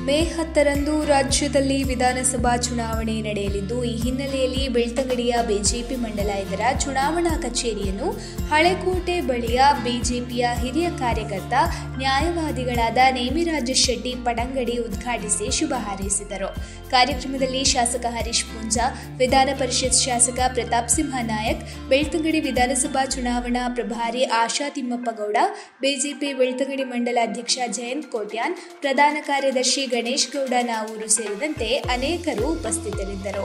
ಮೇ ಹತ್ತರಂದು ರಾಜ್ಯದಲ್ಲಿ ವಿಧಾನಸಭಾ ಚುನಾವಣೆ ನಡೆಯಲಿದ್ದು ಈ ಹಿನ್ನೆಲೆಯಲ್ಲಿ ಬೆಳ್ತಂಗಡಿಯ ಬಿಜೆಪಿ ಮಂಡಲ ಇದರ ಚುನಾವಣಾ ಕಚೇರಿಯನ್ನು ಹಳೆಕೋಟೆ ಬಳಿಯ ಬಿಜೆಪಿಯ ಹಿರಿಯ ಕಾರ್ಯಕರ್ತ ನ್ಯಾಯವಾದಿಗಳಾದ ನೇಮಿರಾಜ ಶೆಟ್ಟಿ ಪಡಂಗಡಿ ಉದ್ಘಾಟಿಸಿ ಶುಭ ಹಾರೈಸಿದರು ಕಾರ್ಯಕ್ರಮದಲ್ಲಿ ಶಾಸಕ ಹರೀಶ್ ಪೂಂಜಾ ವಿಧಾನ ಪರಿಷತ್ ಶಾಸಕ ಪ್ರತಾಪ್ ಸಿಂಹ ನಾಯಕ್ ಬೆಳ್ತಂಗಡಿ ವಿಧಾನಸಭಾ ಚುನಾವಣಾ ಪ್ರಭಾರಿ ಆಶಾ ತಿಮ್ಮಪ್ಪಗೌಡ ಬಿಜೆಪಿ ಬೆಳ್ತಂಗಡಿ ಮಂಡಲ ಅಧ್ಯಕ್ಷ ಜಯಂತ್ ಕೋಟ್ಯಾನ್ ಪ್ರಧಾನ ಕಾರ್ಯದರ್ಶಿ ಗಣೇಶ್ ಗೌಡ ನಾವೂರು ಸೇರಿದಂತೆ ಅನೇಕರು ಉಪಸ್ಥಿತರಿದ್ದರು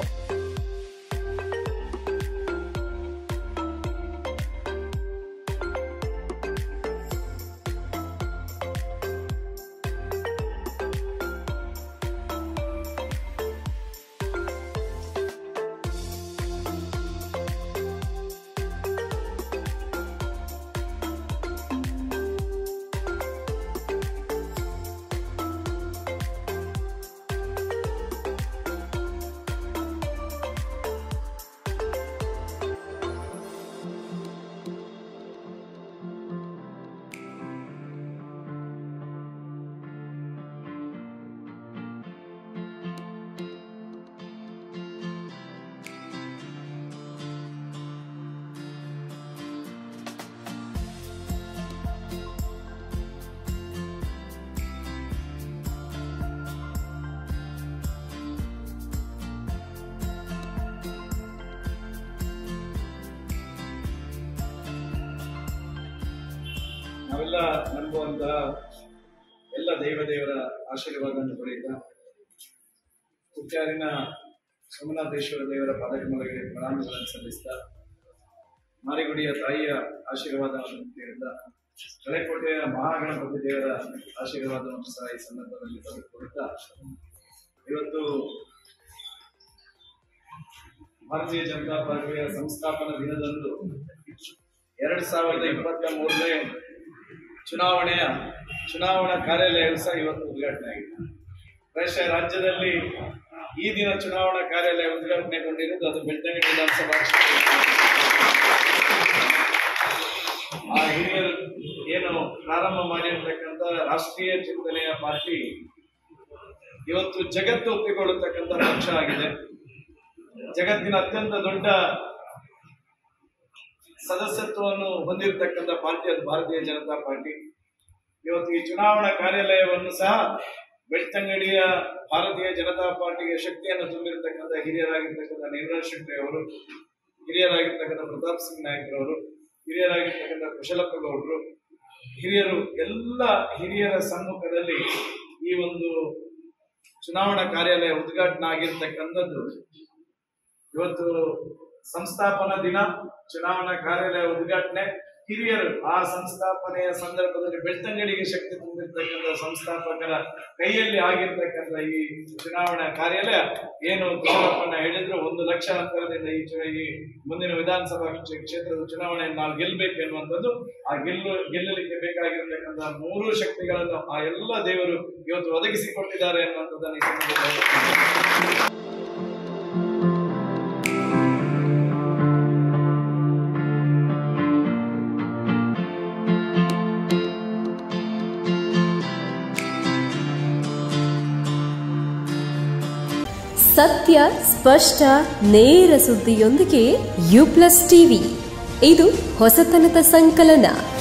ನಾವೆಲ್ಲ ನಂಬುವಂತಹ ಎಲ್ಲ ದೈವ ದೇವರ ಆಶೀರ್ವಾದವನ್ನು ಪಡೆಯುತ್ತ ಹುಟ್ಟಾರಿನ ಸೋಮನಾಥೇಶ್ವರ ದೇವರ ಪಾದಕಮಲಗಳಿಗೆ ಪ್ರಣಾಮಗಳನ್ನು ಸಲ್ಲಿಸ್ತಾ ಮಾರಿಗುಡಿಯ ತಾಯಿಯ ಆಶೀರ್ವಾದವನ್ನು ಕೇಳಿದ ಹಳೆಕೋಟೆಯ ಮಹಾಗಣಪತಿ ದೇವರ ಆಶೀರ್ವಾದವನ್ನು ಸಹ ಈ ಸಂದರ್ಭದಲ್ಲಿ ತೆಗೆದುಕೊಳ್ಳುತ್ತಾ ಇವತ್ತು ಭಾರತೀಯ ಜನತಾ ಪಾರ್ಟಿಯ ಸಂಸ್ಥಾಪನಾ ದಿನದಂದು ಎರಡ್ ಸಾವಿರದ ಇಪ್ಪತ್ತ ಮೂರನೇ ಚುನಾವಣೆಯ ಚುನಾವಣಾ ಕಾರ್ಯಾಲಯವು ಸಹ ಇವತ್ತು ಉದ್ಘಾಟನೆ ಆಗಿದೆ ಪ್ರಾಯಶಃ ರಾಜ್ಯದಲ್ಲಿ ಈ ದಿನ ಚುನಾವಣಾ ಕಾರ್ಯಾಲಯ ಉದ್ಘಾಟನೆಗೊಂಡಿರುವುದು ಅದು ಬೆಳ್ತಂಗಡಿ ವಿಧಾನಸಭಾ ಕ್ಷೇತ್ರ. ಆ ಹಿರಿಯರು ಏನು ಪ್ರಾರಂಭ ಮಾಡಿರ್ತಕ್ಕಂಥ ರಾಷ್ಟ್ರೀಯ ಚಿಂತನೆಯ ಪಾರ್ಟಿ ಇವತ್ತು ಜಗತ್ತು ಒಪ್ಪಿಕೊಳ್ಳತಕ್ಕಂಥ ಪಕ್ಷ ಆಗಿದೆ ಜಗತ್ತಿನ ಅತ್ಯಂತ ದೊಡ್ಡ ಸದಸ್ಯತ್ವವನ್ನು ಹೊಂದಿರತಕ್ಕಂಥ ಪಾರ್ಟಿ ಅದು ಭಾರತೀಯ ಜನತಾ ಪಾರ್ಟಿ ಇವತ್ತು ಈ ಚುನಾವಣಾ ಕಾರ್ಯಾಲಯವನ್ನು ಸಹ ಬೆಳ್ತಂಗಡಿಯ ಭಾರತೀಯ ಜನತಾ ಪಾರ್ಟಿಗೆ ಶಕ್ತಿಯನ್ನು ತುಂಬಿರತಕ್ಕಂಥ ಹಿರಿಯರಾಗಿರ್ತಕ್ಕಂಥ ನೇಮರಾಜ್ ಶೆಟ್ಟಿ ಅವರು ಹಿರಿಯರಾಗಿರ್ತಕ್ಕಂಥ ಪ್ರತಾಪ್ ಸಿಂಗ್ ನಾಯಕರವರು ಹಿರಿಯರಾಗಿರ್ತಕ್ಕಂಥ ಕುಶಲಪ್ಪ ಗೌಡರು ಹಿರಿಯರು ಎಲ್ಲ ಹಿರಿಯರ ಸಮ್ಮುಖದಲ್ಲಿ ಈ ಒಂದು ಚುನಾವಣಾ ಕಾರ್ಯಾಲಯ ಉದ್ಘಾಟನೆ ಆಗಿರ್ತಕ್ಕಂಥದ್ದು ಇವತ್ತು ಸಂಸ್ಥಾಪನಾ ದಿನ ಚುನಾವಣಾ ಕಾರ್ಯಾಲಯ ಉದ್ಘಾಟನೆ ಹಿರಿಯರು ಆ ಸಂಸ್ಥಾಪನೆಯ ಸಂದರ್ಭದಲ್ಲಿ ಬೆಳ್ತಂಗಡಿಗೆ ಶಕ್ತಿ ತುಂಬಿರ್ತಕ್ಕಂಥ ಸಂಸ್ಥಾಪಕರ ಕೈಯಲ್ಲಿ ಆಗಿರ್ತಕ್ಕಂಥ ಈ ಚುನಾವಣಾ ಕಾರ್ಯಾಲಯ ಏನು ಕುಶಲಪ್ಪನ ಹೇಳಿದ್ರು ಒಂದು ಲಕ್ಷ ಅಂತರದಿಂದ ಈ ಚು- ಈ ಮುಂದಿನ ವಿಧಾನಸಭಾ ಕ್ಷೇ- ಕ್ಷೇತ್ರದ ಚುನಾವಣೆಯನ್ನು ನಾವು ಗೆಲ್ಲಬೇಕು ಎನ್ನುವಂಥದ್ದು ಆ ಗೆಲ್ಲು ಗೆಲ್ಲಲಿಕ್ಕೆ ಬೇಕಾಗಿರ್ತಕ್ಕಂಥ ಮೂರು ಶಕ್ತಿಗಳನ್ನು ಆ ಎಲ್ಲ ದೇವರು ಇವತ್ತು ಒದಗಿಸಿಕೊಟ್ಟಿದ್ದಾರೆ ಎನ್ನುವಂಥದ್ದನ್ನು ಈ ಸಂದರ್ಭದಲ್ಲಿ ಹೇಳ್ತೀನಿ. ಸತ್ಯ ಸ್ಪಷ್ಟ ನೇರ ಸುದ್ದಿಯೊಂದಿಗೆ ಯು ಪ್ಲಸ್ ಟಿವಿ ಇದು ಹೊಸತನದ ಸಂಕಲನ